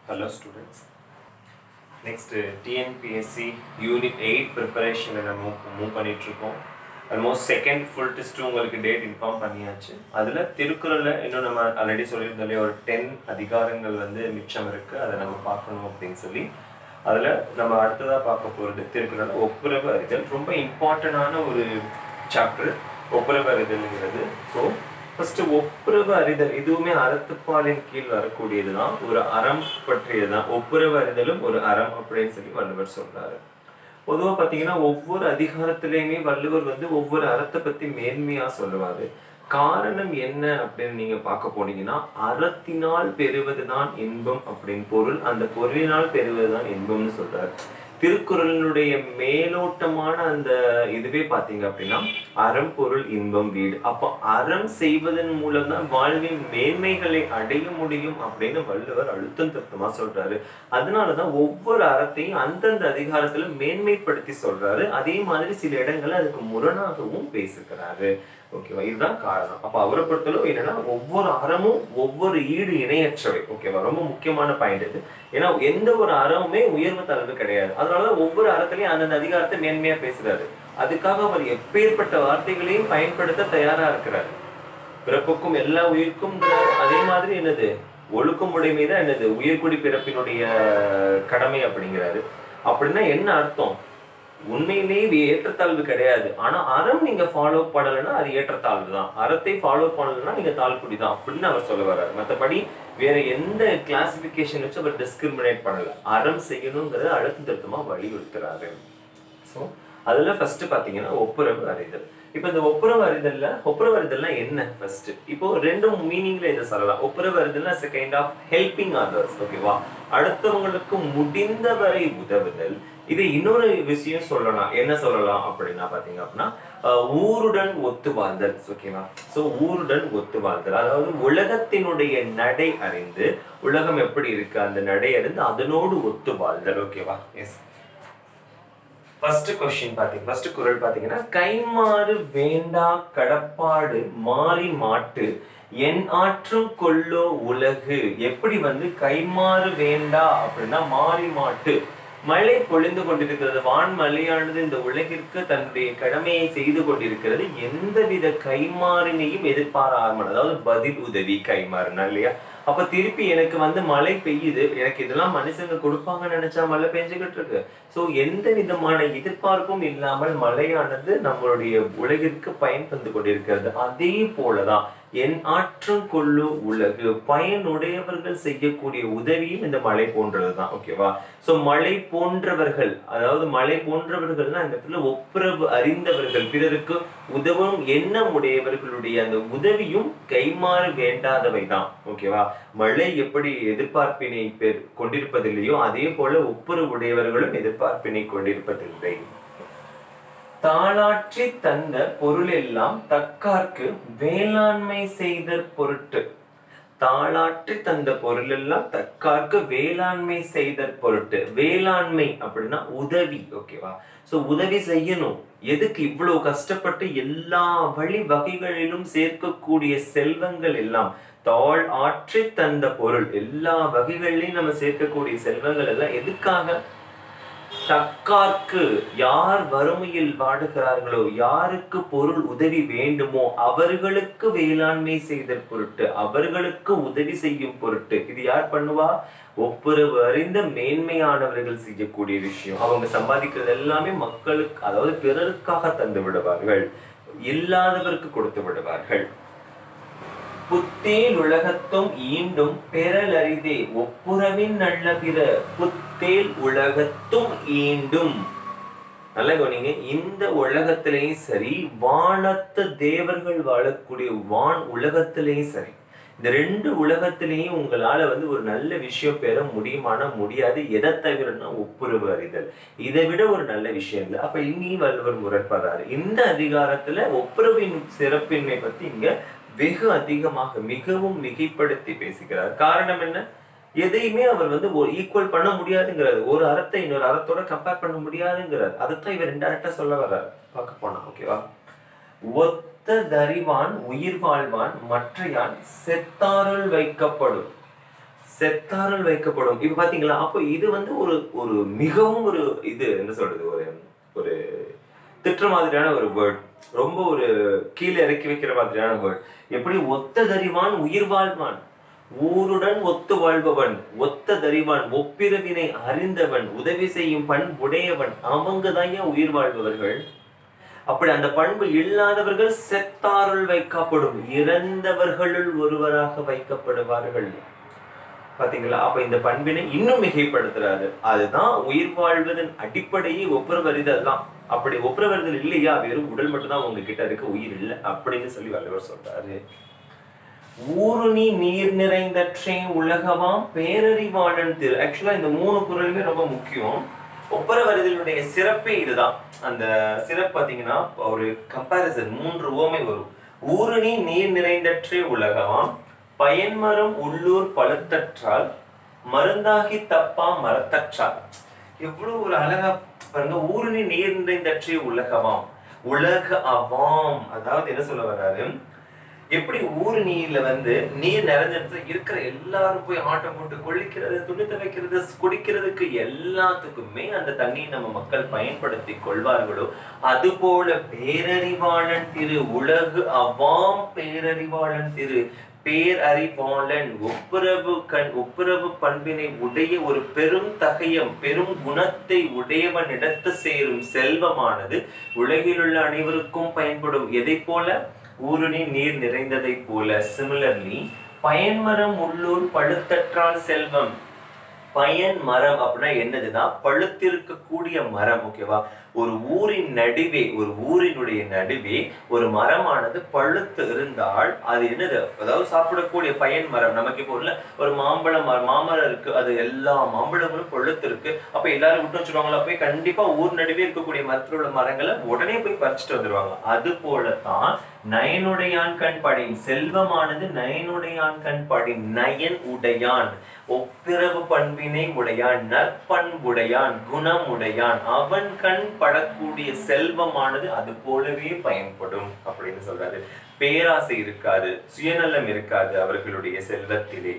Hello students. Next TNPSC unit eight ப்ரிப்பரேஷனில் நம்ம move பண்ணிட்டு இருக்கோம் ஆல்மோஸ்ட் செகண்ட் ஃபுல் டெஸ்ட்டு உங்களுக்கு டேட் இன்ஃபார்ம் பண்ணியாச்சு அதில் திருக்குறளில் இன்னும் நம்ம ஆல்ரெடி சொல்லியிருந்தோம் இல்லையா ஒரு டென் அதிகாரங்கள் வந்து மிச்சம் இருக்குது அதை நம்ம பார்க்கணும் அப்படின்னு சொல்லி அதில் நம்ம அடுத்ததாக பார்க்க போகிறது திருக்குறள் ஒப்புரவு அறிதல் ரொம்ப இம்பார்ட்டண்டான ஒரு சாப்டர் ஒப்புரவு அறிதல்ங்கிறது ஸோ ஃபர்ஸ்ட் ஒப்புரவு அறிதல் இதுவுமே அறத்துப்பாலின் கீழ் வரக்கூடியது தான் ஒரு அறம் பற்றியது தான் ஒப்புரவு அறிதலும் ஒரு அறம் அப்படின்னு சொல்லி வள்ளுவர் சொல்றாரு பொதுவா பாத்தீங்கன்னா ஒவ்வொரு அதிகாரத்திலையுமே வள்ளுவர் வந்து ஒவ்வொரு அறத்தை பத்தி மேன்மையா சொல்லுவாரு காரணம் என்ன அப்படின்னு நீங்க பார்க்க போனீங்கன்னா அறத்தினால் பெறுவதுதான் இன்பம் அப்படின்னு பொருள் அந்த பொருளினால் பெறுவதுதான் இன்பம்னு சொல்றாரு திருக்குறளினுடைய மேலோட்டமான அந்த இதுவே பாத்தீங்க அப்படின்னா அறம் பொருள் இன்பம் வீடு அப்போ அறம் செய்வதன் மூலம் தான் வாழ்வின் மேன்மைகளை அடைய முடியும் அப்படின்னு வள்ளுவர் அழுத்தம் திருத்தமா சொல்றாரு அதனாலதான் ஒவ்வொரு அறத்தையும் அந்தந்த அதிகாரத்துல மேன்மைப்படுத்தி சொல்றாரு அதே மாதிரி சில இடங்கள்ல அதுக்கு முரணாகவும் பேசுகிறாரு ஓகேவா இதுதான் காரணம் அப்ப அவரை பொறுத்தளவு என்னன்னா ஒவ்வொரு அறமும் ஒவ்வொரு ஈடு இணையற்றவை ஓகேவா ரொம்ப முக்கியமான பாயிண்ட் இது ஏன்னா எந்த ஒரு அறமுமே உயர்வு தாழ்வு கிடையாது அதனாலதான் ஒவ்வொரு அறத்திலையும் அந்தந்த அதிகாரத்தை மேன்மையா பேசுறாரு அதுக்காக அவர் எப்பேற்பட்ட வார்த்தைகளையும் பயன்படுத்த தயாரா இருக்கிறார் பிறப்புக்கும் எல்லா உயிர்க்கும் அதே மாதிரி என்னது ஒழுக்கமுடைமை தான் என்னது உயிர்குடி பிறப்பினுடைய கடமை அப்படிங்கிறாரு அப்படின்னா என்ன அர்த்தம் உண்மையிலேயே ஏற்றத்தாழ்வு கிடையாது ஆனா அறம் நீங்க ஃபாலோ பண்ணலைன்னா அது ஏற்றத்தாழ்வு தான் அறத்தை ஃபாலோ பண்ணலைன்னா நீங்க தாழ்குடி தான் அப்படின்னு அவர் சொல்ல வர்றாரு மற்றபடி வேற எந்த கிளாசிபிகேஷன் வச்சு அவர் டிஸ்கிரிமினேட் பண்ணல அறம் செய்யணுங்கிறத அழுத்தம் திருத்தமா வலியுறுத்துறாரு ஸோ அதுல ஃபர்ஸ்ட் பாத்தீங்கன்னா ஒப்புரவு அறிதல் இப்போ இந்த ஒப்புரவு அறிதல்ல ஒப்புரவு அறிதல்னா என்ன ஃபர்ஸ்ட் இப்போ ரெண்டு மீனிங்ல இதை சொல்லலாம் ஒப்புரவு அறிதல்னா it's kind of helping others ஓகேவா அடுத்தவங்களுக்கு முடிந்தவரை உதவுதல் இது இன்னொரு விஷயம் சொல்லலாம் என்ன சொல்லலாம் அப்படின்னா பாத்தீங்க அப்படின்னா ஊருடன் ஒத்து வாழ்தல் ஓகேவா ஸோ ஊருடன் ஒத்து வாழ்தல் அதாவது உலகத்தினுடைய நடை அறிந்து உலகம் எப்படி இருக்கு அந்த நடை அறிந்து அதனோடு ஒத்து வாழ்தல் ஓகேவா எஸ் ஃபர்ஸ்ட் கொஸ்டின் பாத்தீங்க ஃபர்ஸ்ட் குரல் பாத்தீங்கன்னா கைமாறு வேண்டா கடப்பாடு மாறி மாட்டு என் ஆற்றும் கொள்ளோ உலகு எப்படி வந்து கைமாறு வேண்டா அப்படின்னா மாறி மாட்டு மழை பொழிந்து கொண்டிருக்கிறது வான் மழையானது இந்த உலகிற்கு தன்னுடைய கடமையை செய்து கொண்டிருக்கிறது எந்தவித கைமாறினையும் எதிர்பாராமல் அதாவது பதில் உதவி கைமாறுனா இல்லையா அப்ப திருப்பி எனக்கு வந்து மழை பெய்யுது எனக்கு இதெல்லாம் மனுஷங்க கொடுப்பாங்கன்னு நினைச்சா மழை பெஞ்சுக்கிட்டு இருக்கு சோ எந்த விதமான எதிர்பார்ப்பும் இல்லாமல் மழையானது நம்மளுடைய உலகிற்கு பயன் தந்து கொண்டிருக்கிறது அதே போலதான் என் ஆற்றும் கொள்ளு உலகு பயனுடையவர்கள் செய்யக்கூடிய உதவியும் இந்த மழை போன்றதுதான் ஓகேவா சோ மழை போன்றவர்கள் அதாவது மழை போன்றவர்கள்னா இந்த இடத்துல ஒப்புரவு அறிந்தவர்கள் பிறருக்கு உதவும் எண்ணம் உடையவர்களுடைய அந்த உதவியும் கைமாறு வேண்டாதவை தான் ஓகேவா மழை எப்படி எதிர்பார்ப்பினை பெர் கொண்டிருப்பதில்லையோ அதே போல ஒப்புரவு உடையவர்களும் எதிர்பார்ப்பினை கொண்டிருப்பதில்லை தாளாற்றி தந்த பொருள் எல்லாம் தக்கார்க்கு வேளாண்மை செய்த பொருட்டு தாளாற்றி தந்த பொருள் எல்லாம் தக்கார்க்கு வேளாண்மை செய்த பொருட்டு வேளாண்மை அப்படின்னா உதவி ஓகேவா சோ உதவி செய்யணும் எதுக்கு இவ்வளவு கஷ்டப்பட்டு எல்லா வழி வகைகளிலும் சேர்க்கக்கூடிய செல்வங்கள் எல்லாம் தாள் ஆற்றி தந்த பொருள் எல்லா வகைகள்லையும் நம்ம சேர்க்கக்கூடிய செல்வங்கள் எல்லாம் எதுக்காக தக்கார்க்கு யார் வறுமையில் வாடுகிறார்களோ யாருக்கு பொருள் உதவி வேண்டுமோ அவர்களுக்கு வேளாண்மை செய்த பொருட்டு அவர்களுக்கு உதவி செய்யும் பொருட்டு இது யார் பண்ணுவா ஒப்புரவு அறிந்த மேன்மையானவர்கள் செய்யக்கூடிய விஷயம் அவங்க சம்பாதிக்கிறது எல்லாமே மக்களுக்கு அதாவது பிறருக்காக தந்து விடுவார்கள் இல்லாதவருக்கு கொடுத்து விடுவார்கள் புத்தேல் உலகத்தும் ஈண்டும் பெறலரிதே ஒப்புரவின் நல்ல பிற புத்தேல் உலகத்தும் ஈண்டும் நல்ல கவனிங்க இந்த உலகத்திலையும் சரி வானத்து தேவர்கள் வாழக்கூடிய வான் உலகத்திலையும் சரி இந்த ரெண்டு உலகத்திலையும் உங்களால வந்து ஒரு நல்ல விஷயம் பெற முடியுமானா முடியாது எதை தவிரனா ஒப்புரவு அறிதல் இதை விட ஒரு நல்ல விஷயம் இல்லை அப்ப இங்கேயும் வள்ளுவர் முரண்படுறாரு இந்த அதிகாரத்துல ஒப்புரவின் சிறப்பின்மை பத்தி இங்க வெகு அதிகமாக மிகவும் மிகைப்படுத்தி பேசுகிறார் காரணம் என்ன எதையுமே அவர் வந்து ஒரு ஈக்குவல் பண்ண முடியாதுங்கிறாரு ஒரு அறத்தை இன்னொரு அறத்தோட கம்பேர் பண்ண முடியாதுங்கிறார் அதைத்தான் இவர் இன்டெரக்டா சொல்ல வர்றாரு பார்க்க போனா ஓகேவா ஒத்த தறிவான் உயிர் வாழ்வான் மற்றையான் செத்தாருள் வைக்கப்படும் செத்தாரல் வைக்கப்படும் இப்ப பாத்தீங்களா அப்போ இது வந்து ஒரு ஒரு மிகவும் ஒரு இது என்ன சொல்றது ஒரு ஒரு திட்டுற மாதிரியான ஒரு வேர்ட் ரொம்ப ஒரு கீழே இறக்கி வைக்கிற மாதிரியான வேர்ட் எப்படி ஒத்ததறிவான் உயிர் வாழ்வான் ஊருடன் ஒத்து வாழ்பவன் ஒத்த தறிவான் ஒப்பிரவினை அறிந்தவன் உதவி செய்யும் பண்புடையவன் அவங்க தான் உயிர் வாழ்பவர்கள் அப்படி அந்த பண்பு இல்லாதவர்கள் செத்தாருள் வைக்கப்படும் இறந்தவர்களுள் ஒருவராக வைக்கப்படுவார்கள் பாத்தீங்களா அப்ப இந்த பண்பினை இன்னும் மிகைப்படுத்துறாரு அதுதான் உயிர் வாழ்வதன் அடிப்படையே ஒப்புரவறிதல் தான் அப்படி ஒப்புரவறிதல் இல்லையா வெறும் உடல் மட்டும்தான் உங்ககிட்ட இருக்கு உயிர் இல்லை அப்படின்னு சொல்லி வள்ளுவர் சொல்றாரு ஊருணி நீர் நிறைந்தற்றே உலகமாம் பேரறிவாளன் திரு ஆக்சுவலா இந்த மூணு குரலுமே ரொம்ப முக்கியம் ஒப்புரவறிதலுடைய சிறப்பே இதுதான் அந்த சிறப்பு பாத்தீங்கன்னா ஒரு கம்பாரிசன் மூன்று ஓமை வரும் ஊருணி நீர் நிறைந்தற்றே உலகமாம் பயன்மரம் உள்ளூர் பழுத்தற்றால் மருந்தாகி தப்பா மரத்தற்றால் எவ்வளவு ஒரு அழகா பாருங்க ஊருணி நீர் நிறைந்தற்றே உலகமாம் உலக அவாம் அதாவது என்ன சொல்ல வர்றாரு எப்படி ஊர் நீர்ல வந்து நீர் நிறைஞ்சிட்டு இருக்கிற எல்லாரும் போய் ஆட்டம் போட்டு கொள்ளிக்கிறது துணி துவைக்கிறது குடிக்கிறதுக்கு எல்லாத்துக்குமே அந்த தண்ணியை நம்ம மக்கள் பயன்படுத்தி கொள்வார்களோ அது போல பேரறிவாளன் திரு உலகு அவாம் பேரறிவாளன் திரு பேரறிவாளன் ஒப்புரவு கண் ஒப்புரவு பண்பினை உடைய ஒரு பெரும் தகையம் பெரும் குணத்தை உடையவனிடத்து சேரும் செல்வமானது உலகிலுள்ள அனைவருக்கும் பயன்படும் எதை போல ஊருணி நீர் நிறைந்ததைப் போல சிமிலர்லி பயன்மரம் உள்ளூர் பழுத்தற்றால் செல்வம் பயன் மரம் அப்படின்னா என்னதுன்னா பழுத்திருக்கக்கூடிய மரம் ஓகேவா ஒரு ஊரின் நடுவே ஒரு ஊரினுடைய நடுவே ஒரு மரமானது பழுத்து இருந்தால் அது என்னது அதாவது சாப்பிடக்கூடிய பயன் மரம் நமக்கு இப்போ உள்ள ஒரு மாம்பழம் மரம் மாமரம் இருக்கு அது எல்லா மாம்பழங்களும் பழுத்து இருக்கு அப்ப எல்லாரும் விட்டு வச்சிருவாங்களா போய் கண்டிப்பா ஊர் நடுவே இருக்கக்கூடிய மரத்தில் உள்ள மரங்களை உடனே போய் பறிச்சுட்டு வந்துருவாங்க அது போலத்தான் நயனுடையான் கண் படின் செல்வமானது நயனுடையான் கண் படின் நயன் உடையான் ஒப்பிரவு பண்பினை உடையான் நற்பண்புடையான் குணமுடையான் அவன் கண் படக்கூடிய செல்வமானது அது போலவே பயன்படும் அப்படின்னு சொல்றாரு பேராசை இருக்காது சுயநலம் இருக்காது அவர்களுடைய செல்வத்திலே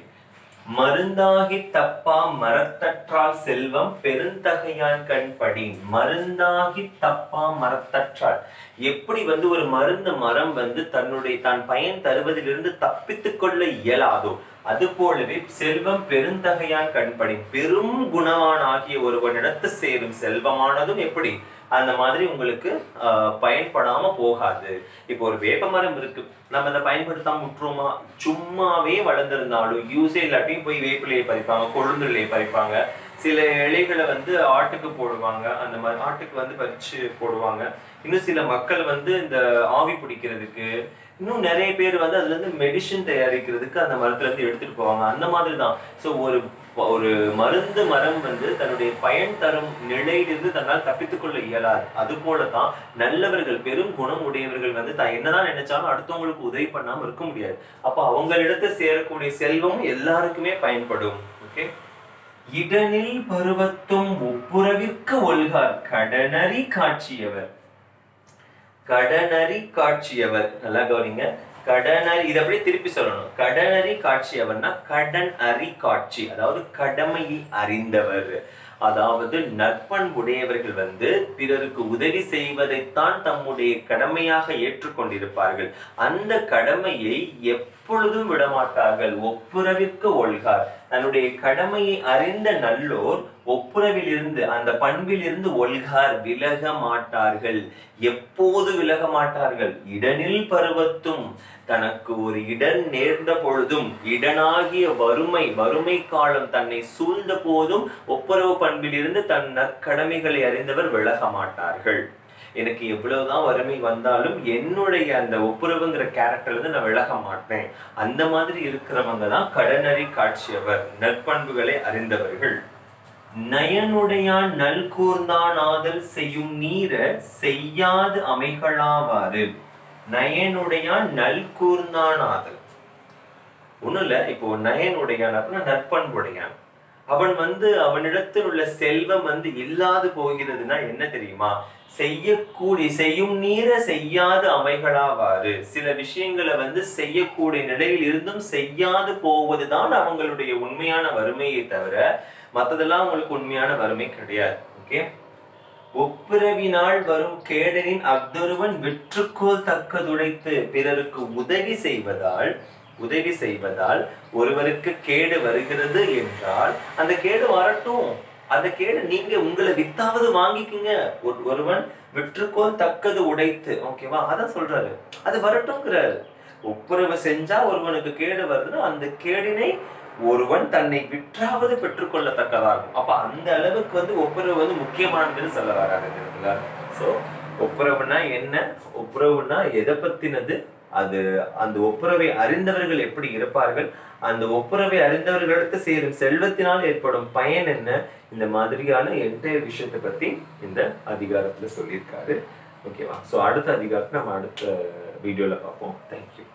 மருந்தாகி தப்பா மரத்தற்றால் செல்வம் பெருந்தகையான் கண் படி மருந்தாகி தப்பா மரத்தற்றால் எப்படி வந்து ஒரு மருந்து மரம் வந்து தன்னுடைய தான் பயன் தருவதிலிருந்து தப்பித்துக் கொள்ள இயலாதோ அது போலவே செல்வம் பெருந்தகையான் கண்படி பெரும் குணவான் ஆகிய ஒருவனிடத்து சேரும் செல்வமானதும் எப்படி அந்த மாதிரி உங்களுக்கு ஆஹ், பயன்படாம போகாது இப்போ ஒரு வேப்ப மரம் இருக்கு நம்ம அதை பயன்படுத்தாம விட்டுருவோமா சும்மாவே வளர்ந்திருந்தாலும் யூஸே இல்லாட்டியும் போய் வேப்பிலையை பறிப்பாங்க கொழுந்துலையை பறிப்பாங்க சில இலைகளை வந்து ஆட்டுக்கு போடுவாங்க அந்த மாதிரி ஆட்டுக்கு வந்து பறிச்சு போடுவாங்க இன்னும் சில மக்கள் வந்து இந்த ஆவி பிடிக்கிறதுக்கு இன்னும் நிறைய பேர் வந்து அதுல இருந்து மெடிசின் தயாரிக்கிறதுக்கு அந்த மரத்துல இருந்து எடுத்துட்டு போவாங்க அந்த மாதிரி தான் ஸோ ஒரு ஒரு மருந்து மரம் வந்து தன்னுடைய பயன் தரும் நிலையிலிருந்து தன்னால் தப்பித்துக் கொள்ள இயலாது அது போலதான் நல்லவர்கள் பெரும் குணம் உடையவர்கள் வந்து தான் என்னதான் நினைச்சாலும் அடுத்தவங்களுக்கு உதவி பண்ணாம இருக்க முடியாது அப்ப அவங்களிடத்து சேரக்கூடிய செல்வம் எல்லாருக்குமே பயன்படும் ஓகே இடனில் பருவத்தும் ஒப்புரவிற்கு ஒல்கார் கடனறி காட்சியவர் கடனறி காட்சியவர் நல்லா கவனிங்க கடனறி இதை அப்படியே திருப்பி சொல்லணும் கடனறி காட்சியவர்னா கடன் அறி காட்சி அதாவது கடமையை அறிந்தவர் அதாவது நற்பண்புடையவர்கள் வந்து பிறருக்கு உதவி செய்வதைத்தான் தம்முடைய கடமையாக ஏற்றுக்கொண்டிருப்பார்கள் அந்த கடமையை எப்பொழுதும் விடமாட்டார்கள் ஒப்புரவிற்கு ஒழ்கார் தன்னுடைய கடமையை அறிந்த நல்லோர் ஒப்புரவிலிருந்து அந்த பண்பிலிருந்து ஒல்கார் விலக மாட்டார்கள் எப்போது விலக மாட்டார்கள் இடனில் பருவத்தும் தனக்கு ஒரு இடன் நேர்ந்த பொழுதும் இடனாகிய வறுமை வறுமை காலம் தன்னை சூழ்ந்த போதும் ஒப்புரவு பண்பிலிருந்து தன் நற்கடமைகளை அறிந்தவர் விலக மாட்டார்கள் எனக்கு எவ்வளவுதான் வறுமை வந்தாலும் என்னுடைய அந்த ஒப்புரவுங்கிற கேரக்டர்ல இருந்து நான் விலக மாட்டேன் அந்த மாதிரி இருக்கிறவங்க தான் கடனறி காட்சியவர் நற்பண்புகளை அறிந்தவர்கள் நயனுடையான் நல் கூர்ந்தான் ஆதல் செய்யும் நீர செய்யாது அமைகளாவாறு நயனுடையான் நல் கூர்ந்தான் ஆதல் ஒண்ணும் இல்ல இப்போ நயனுடையான் அப்படின்னா நற்பண்புடையான் அவன் வந்து அவனிடத்தில் உள்ள செல்வம் வந்து இல்லாது போகிறதுனா என்ன தெரியுமா செய்யக்கூடிய செய்யும் நீர செய்யாது அமைகளாவாறு சில விஷயங்களை வந்து செய்யக்கூடிய நிலையில் இருந்தும் செய்யாது போவதுதான் அவங்களுடைய உண்மையான வறுமையை தவிர மத்ததெல்லாம் அவங்களுக்கு உண்மையான வறுமை கிடையாது ஓகே ஒப்புரவினால் வரும் கேடரின் அஃதொருவன் விற்றுக்கோல் தக்கதுடைத்து பிறருக்கு உதவி செய்வதால் உதவி செய்வதால் ஒருவருக்கு கேடு வருகிறது என்றால் அந்த கேடு வரட்டும் அந்த கேடு நீங்க உங்களை வித்தாவது வாங்கிக்குங்க ஒரு- ஒருவன் விற்றுக்கோல் தக்கது உடைத்து ஓகேவா அதான் சொல்றாரு அது வரட்டும்ங்கிறாரு ஒப்புரவு செஞ்சா ஒருவனுக்கு கேடு வருதுன்னா அந்த கேடினை ஒருவன் தன்னை விற்றாவது பெற்றுக்கொள்ளத்தக்கதாகும் அப்ப அந்த அளவுக்கு வந்து ஒப்புரவு வந்து முக்கியமானதுன்னு சொல்ல வராங்க சோ ஒப்புரவுனா என்ன ஒப்புரவுனா எதை பத்தினது அது அந்த ஒப்புரவை அறிந்தவர்கள் எப்படி இருப்பார்கள் அந்த ஒப்புரவை அறிந்தவர்களுக்கு சேரும் செல்வத்தினால் ஏற்படும் பயன் என்ன இந்த மாதிரியான என்டையர் விஷயத்தை பத்தி இந்த அதிகாரத்துல சொல்லியிருக்காரு ஓகேவா ஸோ அடுத்த அதிகாரத்தை நம்ம அடுத்த வீடியோல பார்ப்போம் தேங்க்யூ